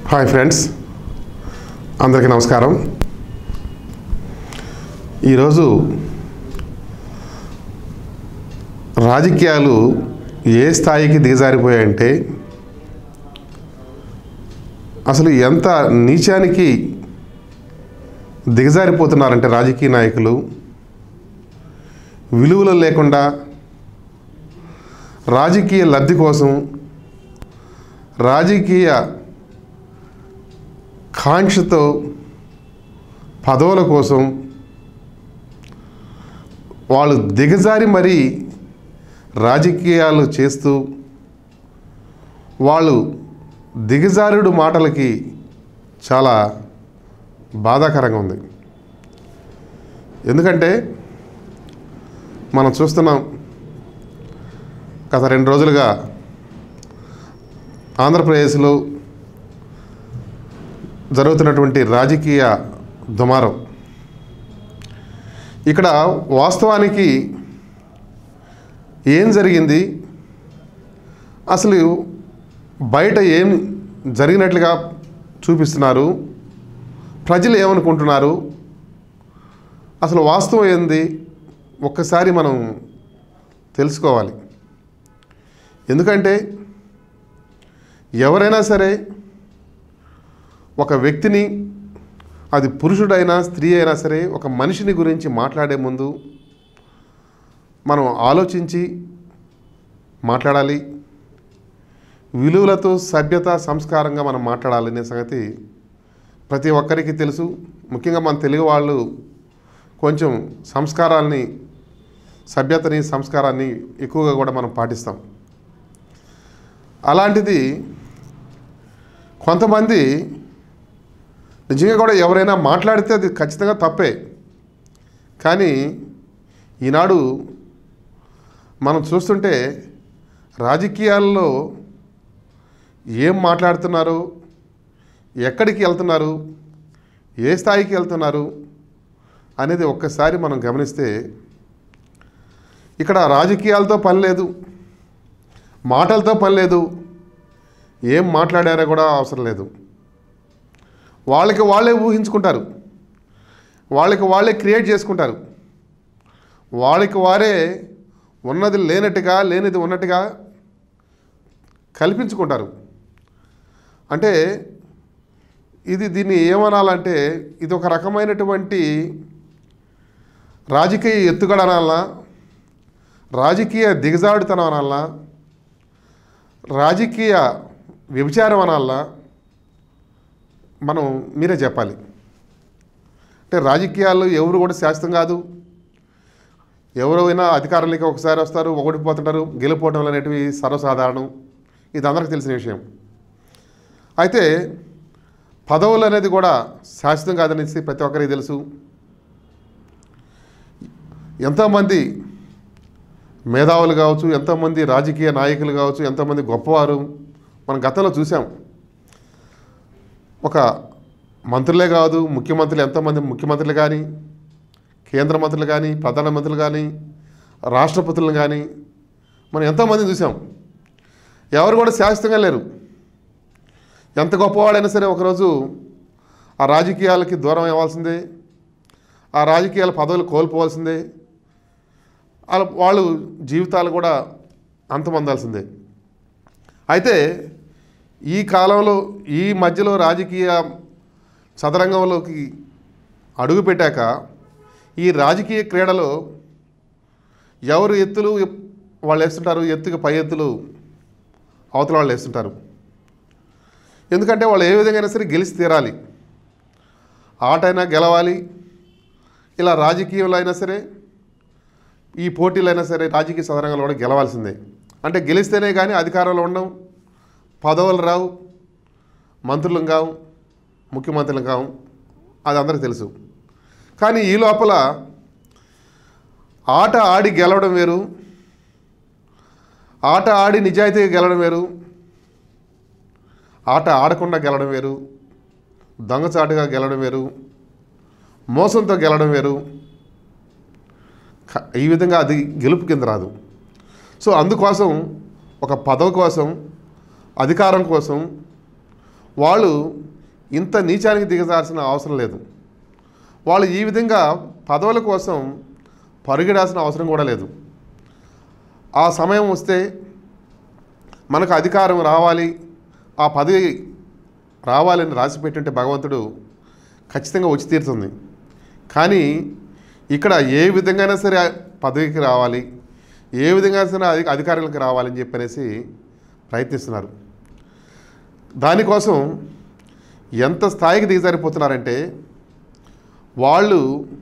hi friends అందరికీ నమస్కారం ఈరోజు రాజకీయాలు ఏ స్థాయికి దిగజారిపోయాయంటే అసలు ఎంత నీచానికి దిగజారిపోతున్నారంటే రాజకీయ నాయకులు విలువలు లేకుండా రాజకీయ లబ్ధి కోసం రాజకీయ కాంక్షతో పదవుల కోసం వాళ్ళు దిగజారి మరీ రాజకీయాలు చేస్తూ వాళ్ళు దిగజారుడు మాటలకి చాలా బాధాకరంగా ఉంది ఎందుకంటే మనం చూస్తున్నాం గత రెండు రోజులుగా ఆంధ్రప్రదేశ్లో జరుగుతున్నటువంటి రాజకీయ దుమారం ఇక్కడ వాస్తవానికి ఏం జరిగింది అసలు బయట ఏం జరిగినట్లుగా చూపిస్తున్నారు ప్రజలు ఏమనుకుంటున్నారు అసలు వాస్తవం ఏంది ఒక్కసారి మనం తెలుసుకోవాలి ఎందుకంటే ఎవరైనా సరే ఒక వ్యక్తిని అది పురుషుడైనా స్త్రీ అయినా సరే ఒక మనిషిని గురించి మాట్లాడే ముందు మనం ఆలోచించి మాట్లాడాలి విలువలతో సభ్యత సంస్కారంగా మనం మాట్లాడాలనే సంగతి ప్రతి ఒక్కరికి తెలుసు ముఖ్యంగా మన తెలుగు వాళ్ళు కొంచెం సంస్కారాల్ని సభ్యతని సంస్కారాన్ని ఎక్కువగా కూడా మనం పాటిస్తాం అలాంటిది కొంతమంది నిజంగా కూడా ఎవరైనా మాట్లాడితే అది ఖచ్చితంగా తప్పే కానీ ఈనాడు మనం చూస్తుంటే రాజకీయాల్లో ఏం మాట్లాడుతున్నారు ఎక్కడికి వెళ్తున్నారు ఏ స్థాయికి వెళ్తున్నారు అనేది ఒక్కసారి మనం గమనిస్తే ఇక్కడ రాజకీయాలతో పని లేదు మాటలతో పని లేదు ఏం మాట్లాడారో కూడా అవసరం లేదు వాళ్ళకి వాళ్ళే ఊహించుకుంటారు వాళ్ళకి వాళ్ళే క్రియేట్ చేసుకుంటారు వాళ్ళకి వారే ఉన్నది లేనట్టుగా లేనిది ఉన్నట్టుగా కల్పించుకుంటారు అంటే ఇది దీన్ని ఏమనాలంటే ఇది ఒక రకమైనటువంటి రాజకీయ ఎత్తుగడ అనాలనా రాజకీయ దిగజాడుతనం అనాలనా రాజకీయ వ్యభిచారం అనాలనా మనం మీరే చెప్పాలి అంటే రాజకీయాల్లో ఎవరు కూడా శాశ్వతం కాదు ఎవరైనా అధికారంలోకి ఒకసారి వస్తారు ఓడిపోతుంటారు గెలిపోవటం అనేటివి సర్వసాధారణం ఇది అందరికీ తెలిసిన విషయం అయితే పదవులు అనేది కూడా శాశ్వతం కాదనేసి ప్రతి ఒక్కరికి తెలుసు ఎంతోమంది మేధావులు కావచ్చు ఎంతోమంది రాజకీయ నాయకులు కావచ్చు ఎంతోమంది గొప్పవారు మనం గతంలో చూసాం ఒక మంత్రులే కాదు ముఖ్యమంత్రులు ఎంతోమంది ముఖ్యమంత్రులు కానీ కేంద్ర మంత్రులు కానీ ప్రధానమంత్రులు కానీ రాష్ట్రపతులను కానీ మనం ఎంతోమందిని చూసాం ఎవరు కూడా శాశ్వతంగా లేరు ఎంత గొప్పవాడైనా సరే ఒకరోజు ఆ రాజకీయాలకి దూరం అవ్వాల్సిందే ఆ రాజకీయాల పదవులు కోల్పోవాల్సిందే వాళ్ళ వాళ్ళు జీవితాలు కూడా అంతమొందాల్సిందే అయితే ఈ కాలంలో ఈ మధ్యలో రాజకీయ చదరంగంలోకి అడుగుపెట్టాక ఈ రాజకీయ క్రీడలో ఎవరు ఎత్తులు వాళ్ళు వేస్తుంటారు ఎత్తుకి పై ఎత్తులు అవతల వాళ్ళు వేస్తుంటారు ఎందుకంటే వాళ్ళు ఏ విధంగా అయినా సరే గెలిచి తీరాలి ఆటైనా గెలవాలి ఇలా రాజకీయంలో అయినా సరే ఈ పోటీలు అయినా సరే రాజకీయ సదరంగంలో కూడా గెలవాల్సిందే అంటే గెలిస్తేనే కానీ అధికారంలో ఉండవు పదవులు రావు మంత్రులం కావు ముఖ్యమంత్రులం కావు అది అందరికీ తెలుసు కానీ ఈ లోపల ఆట ఆడి గెలవడం వేరు ఆట ఆడి నిజాయితీగా గెలవడం వేరు ఆట ఆడకుండా గెలవడం వేరు దొంగచాటుగా గెలవడం వేరు మోసంతో గెలవడం వేరు క- ఈ విధంగా అది గెలుపు కింద రాదు సో అందుకోసం ఒక పదవి కోసం అధికారం కోసం వాళ్ళు ఇంత నీచానికి దిగజాల్సిన అవసరం లేదు వాళ్ళు ఈ విధంగా పదవుల కోసం పరుగెడాల్సిన అవసరం కూడా లేదు ఆ సమయం వస్తే మనకు అధికారం రావాలి ఆ పదవి రావాలని రాసి పెట్టుంటే భగవంతుడు ఖచ్చితంగా వచ్చి తీరుతుంది కానీ ఇక్కడ ఏ విధంగా సరే పదవికి రావాలి ఏ విధంగా సరే అధి అధికారులకు రావాలని చెప్పనేసి ప్రయత్నిస్తున్నారు దానికోసం ఎంత స్థాయికి దిగజారిపోతున్నారంటే వాళ్ళు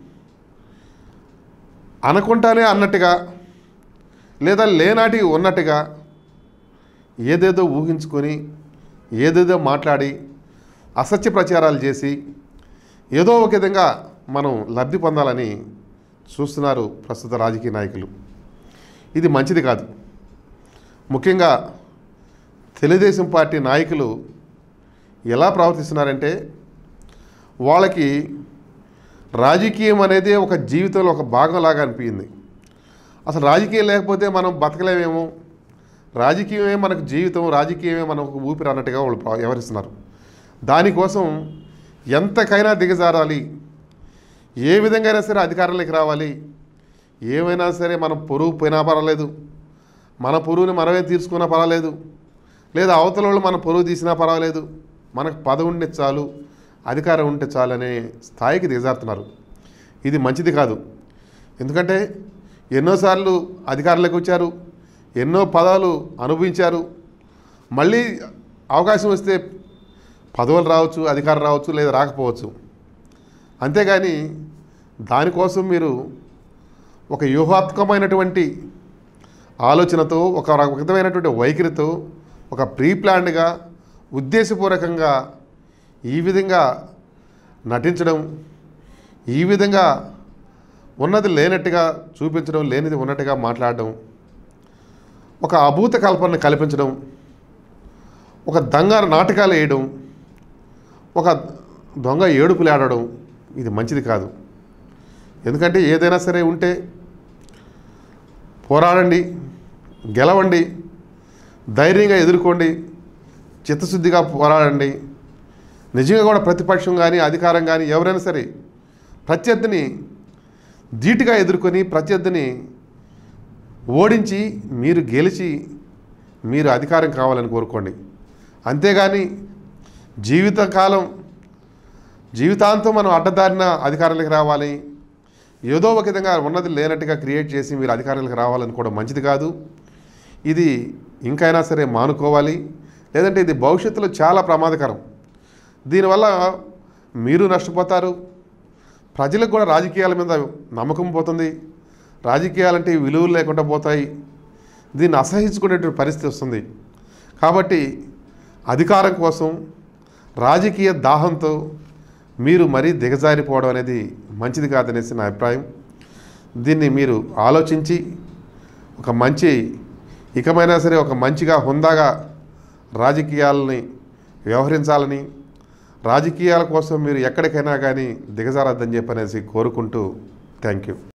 అనుకుంటానే అన్నట్టుగా లేదా లేనాటి ఉన్నట్టుగా ఏదేదో ఊహించుకొని ఏదేదో మాట్లాడి అసత్య ప్రచారాలు చేసి ఏదో ఒక విధంగా మనం లబ్ధి పొందాలని చూస్తున్నారు ప్రస్తుత రాజకీయ నాయకులు ఇది మంచిది కాదు ముఖ్యంగా తెలుగుదేశం పార్టీ నాయకులు ఎలా ప్రవర్తిస్తున్నారంటే వాళ్ళకి రాజకీయం అనేది ఒక జీవితంలో ఒక భాగంలాగా అనిపించింది అసలు రాజకీయం లేకపోతే మనం బతకలేమేమో రాజకీయమే మనకు జీవితం రాజకీయమే మనకు ఊపిరి అన్నట్టుగా వాళ్ళు ప్ర- వ్యవహరిస్తున్నారు దానికోసం ఎంతకైనా దిగజారాలి ఏ విధంగా అయినా సరే అధికారంలోకి రావాలి ఏమైనా సరే మనం పొరుగు పోయినా పర్వాలేదు మన పొరుగుని మనమే తీర్చుకున్నా పర్వాలేదు లేదా అవతల వాళ్ళు మన పొరుగు తీసినా పర్వాలేదు మనకు పదవి ఉంటే చాలు అధికారం ఉంటే చాలు అనే స్థాయికి దిగజారుతున్నారు ఇది మంచిది కాదు ఎందుకంటే ఎన్నోసార్లు అధికారంలోకి వచ్చారు ఎన్నో పదాలు అనుభవించారు మళ్ళీ అవకాశం వస్తే పదవులు రావచ్చు అధికారం రావచ్చు లేదా రాకపోవచ్చు అంతేగాని దానికోసం మీరు ఒక వ్యూహాత్మకమైనటువంటి ఆలోచనతో ఒక విధమైనటువంటి వైఖరితో ఒక ప్రీ ప్లాన్డ్గా ఉద్దేశపూర్వకంగా ఈ విధంగా నటించడం ఈ విధంగా ఉన్నది లేనట్టుగా చూపించడం లేనిది ఉన్నట్టుగా మాట్లాడడం ఒక అభూత కల్పనను కల్పించడం ఒక దొంగ నాటకాలు వేయడం ఒక దొంగ ఏడుపులు ఆడడం ఇది మంచిది కాదు ఎందుకంటే ఏదైనా సరే ఉంటే పోరాడండి గెలవండి ధైర్యంగా ఎదుర్కోండి చిత్తశుద్ధిగా పోరాడండి నిజంగా కూడా ప్రతిపక్షం కానీ అధికారం కానీ ఎవరైనా సరే ప్రత్యర్థిని ధీటుగా ఎదుర్కొని ప్రత్యర్థిని ఓడించి మీరు గెలిచి మీరు అధికారం కావాలని కోరుకోండి అంతేగాని జీవితకాలం జీవితాంతం మనం అడ్డదారిన అధికారులకు రావాలి ఏదో ఒక విధంగా ఉన్నది లేనట్టుగా క్రియేట్ చేసి మీరు అధికారులకు రావాలని కూడా మంచిది కాదు ఇది ఇంకైనా సరే మానుకోవాలి లేదంటే ఇది భవిష్యత్తులో చాలా ప్రమాదకరం దీనివల్ల మీరు నష్టపోతారు ప్రజలకు కూడా రాజకీయాల మీద నమ్మకం పోతుంది రాజకీయాలంటే విలువలు లేకుండా పోతాయి దీన్ని అసహించుకునేటువంటి పరిస్థితి వస్తుంది కాబట్టి అధికారం కోసం రాజకీయ దాహంతో మీరు మరీ దిగజారిపోవడం అనేది మంచిది కాదనేసి నా అభిప్రాయం దీన్ని మీరు ఆలోచించి ఒక మంచి ఇకమైనా సరే ఒక మంచిగా హుందాగా రాజకీయాలని వ్యవహరించాలని రాజకీయాల కోసం మీరు ఎక్కడికైనా కానీ దిగజారద్దని చెప్పనేసి కోరుకుంటూ థ్యాంక్ యూ